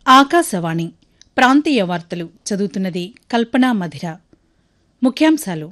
ఆకాశవాణి ప్రాంతీయ వార్తలు చదువుతున్నది కల్పనా మధిర ముఖ్యాంశాలు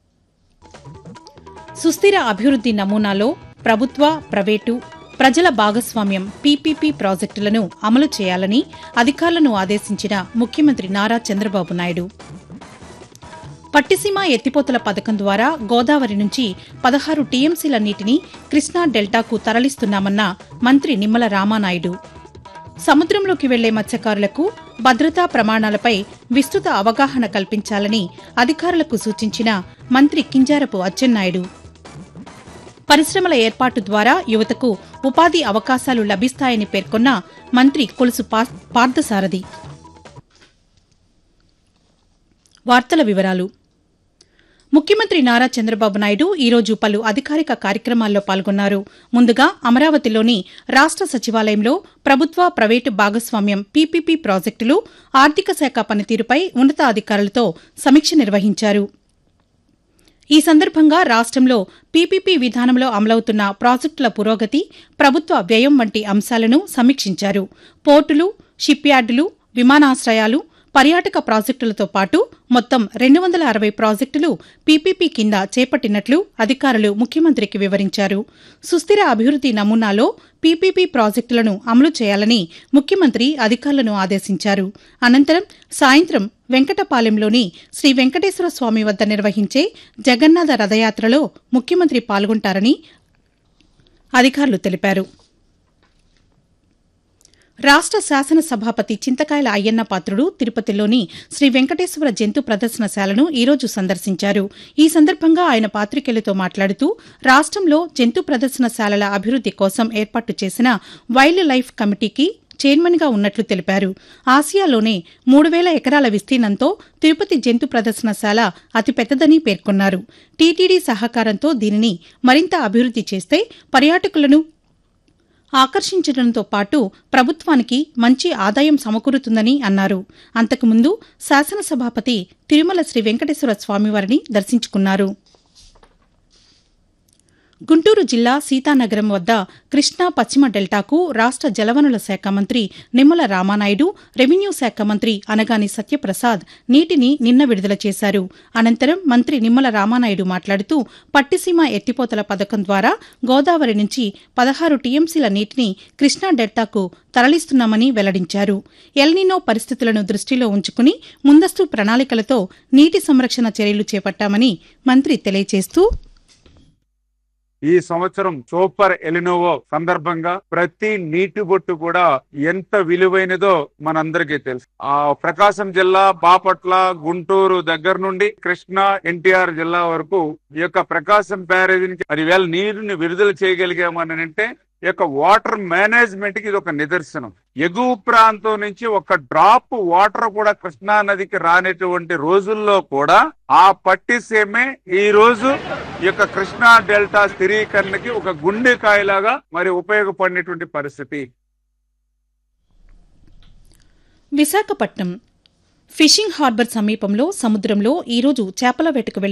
సుస్థిర అభివృద్ది నమూనాలో ప్రభుత్వ ప్రైవేటు ప్రజల భాగస్వామ్యం పీపీపీ ప్రాజెక్టులను అమలు చేయాలని అధికారులను ఆదేశించిన ముఖ్యమంత్రి నారా చంద్రబాబు నాయుడు పట్టిసీమ ఎత్తిపోతల పథకం ద్వారా గోదావరి నుంచి పదహారు టీఎంసీల నీటిని కృష్ణా డెల్టాకు తరలిస్తున్నామన్న మంత్రి నిమ్మల రామానాయుడు సముద్రంలోకి వెళ్లే మత్స్యకారులకు భద్రతా ప్రమాణాలపై విస్తృత అవగాహన కల్పించాలని అధికారులకు సూచించిన మంత్రి కింజారపు అచ్చెన్నాయుడు పరిశ్రమల ఏర్పాటు ద్వారా యువతకు ఉపాధి అవకాశాలు లభిస్తాయని పేర్కొన్న మంత్రి కొలుసు పా- పార్థసారథి వార్తల వివరాలు ముఖ్యమంత్రి నారా చంద్రబాబు నాయుడు ఈరోజు పలు అధికారిక కార్యక్రమాల్లో పాల్గొన్నారు ముందుగా అమరావతిలోని రాష్ట సచివాలయంలో ప్రభుత్వ ప్రైవేటు భాగస్వామ్యం పీపీపీ ప్రాజెక్టులు ఆర్థిక శాఖ పనితీరుపై ఉన్నతాధికారులతో సమీక్ష నిర్వహించారు ఈ సందర్భంగా రాష్ట్రంలో పీపీపీ విధానంలో అమలవుతున్న ప్రాజెక్టుల పురోగతి ప్రభుత్వ వ్యయం వంటి అంశాలను సమీక్షించారు పోర్టులు షిప్ యార్డులు విమానాశ్రయాలు పర్యాటక ప్రాజెక్టులతో పాటు మొత్తం రెండు వందల అరవై ప్రాజెక్టులు పీపీపీ కింద చేపట్టినట్లు అధికారులు ముఖ్యమంత్రికి వివరించారు సుస్థిర అభివృద్ది నమూనాలో పీపీపీ ప్రాజెక్టులను అమలు చేయాలని ముఖ్యమంత్రి అధికారులను ఆదేశించారు అనంతరం సాయంత్రం వెంకటపాలెంలోని శ్రీ వెంకటేశ్వర స్వామి వద్ద నిర్వహించే జగన్నాథ రథయాత్రలో ముఖ్యమంత్రి పాల్గొంటారని అధికారులు తెలిపారు రాష్ట శాసనసభాపతి చింతకాయల అయ్యన్న పాత్రుడు తిరుపతిలోని శ్రీ వెంకటేశ్వర జంతు ప్రదర్శనశాలను ఈరోజు సందర్శించారు ఈ సందర్భంగా ఆయన పాతికేయులతో మాట్లాడుతూ రాష్టంలో జంతు ప్రదర్శనశాలల అభివృద్ది కోసం ఏర్పాటు చేసిన వైల్డ్ లైఫ్ కమిటీకి చైర్మన్గా ఉన్నట్లు తెలిపారు ఆసియాలోనే మూడు వేల ఎకరాల విస్తీర్ణంతో తిరుపతి జంతు ప్రదర్శనశాల అతిపెద్దదని పేర్కొన్నారు టీటీడీ సహకారంతో దీనిని మరింత అభివృద్ది చేస్తే పర్యాటకులను ఆకర్షించడంతో పాటు ప్రభుత్వానికి మంచి ఆదాయం సమకూరుతుందని అన్నారు అంతకుముందు శాసనసభాపతి తిరుమల శ్రీ వెంకటేశ్వర స్వామివారిని దర్శించుకున్నారు గుంటూరు జిల్లా సీతానగరం వద్ద కృష్ణా పశ్చిమ డెల్టాకు రాష్ట జలవనుల శాఖ మంత్రి నిమ్మల రామానాయుడు రెవెన్యూ శాఖ మంత్రి అనగాని సత్యప్రసాద్ నీటిని నిన్న విడుదల చేశారు అనంతరం మంత్రి నిమ్మల రామానాయుడు మాట్లాడుతూ పట్టిసీమ ఎత్తిపోతల పథకం ద్వారా గోదావరి నుంచి పదహారు టీఎంసీల నీటిని కృష్ణా డెల్టాకు తరలిస్తున్నామని వెల్లడించారు ఎల్నినో పరిస్థితులను దృష్టిలో ఉంచుకుని ముందస్తు ప్రణాళికలతో నీటి సంరక్షణ చర్యలు చేపట్టామని మంత్రి తెలియజేస్తూ ఈ సంవత్సరం సూపర్ ఎలినోవో సందర్భంగా ప్రతి నీటి బొట్టు కూడా ఎంత విలువైనదో మనందరికీ తెలుసు ఆ ప్రకాశం జిల్లా బాపట్ల గుంటూరు దగ్గర నుండి కృష్ణా ఎన్టీఆర్ జిల్లా వరకు ఈ యొక్క ప్రకాశం బ్యారేజ్ నుంచి మరి వేళ నీరుని విడుదల చేయగలిగామని అంటే ఈ యొక్క వాటర్ మేనేజ్మెంట్ కి ఇది ఒక నిదర్శనం ఎగువ ప్రాంతం నుంచి ఒక డ్రాప్ వాటర్ కూడా కృష్ణా నదికి రానటువంటి రోజుల్లో కూడా ఆ పట్టిసీమే ఈ రోజు ఈ యొక్క కృష్ణా డెల్టా స్థిరీకరణకి ఒక గుండెకాయలాగా మరి ఉపయోగపడినటువంటి పరిస్థితి విశాఖపట్నం ఫిషింగ్ హార్బర్ సమీపంలో సముద్రంలో ఈరోజు చేపల వేటకు వెళ్లిన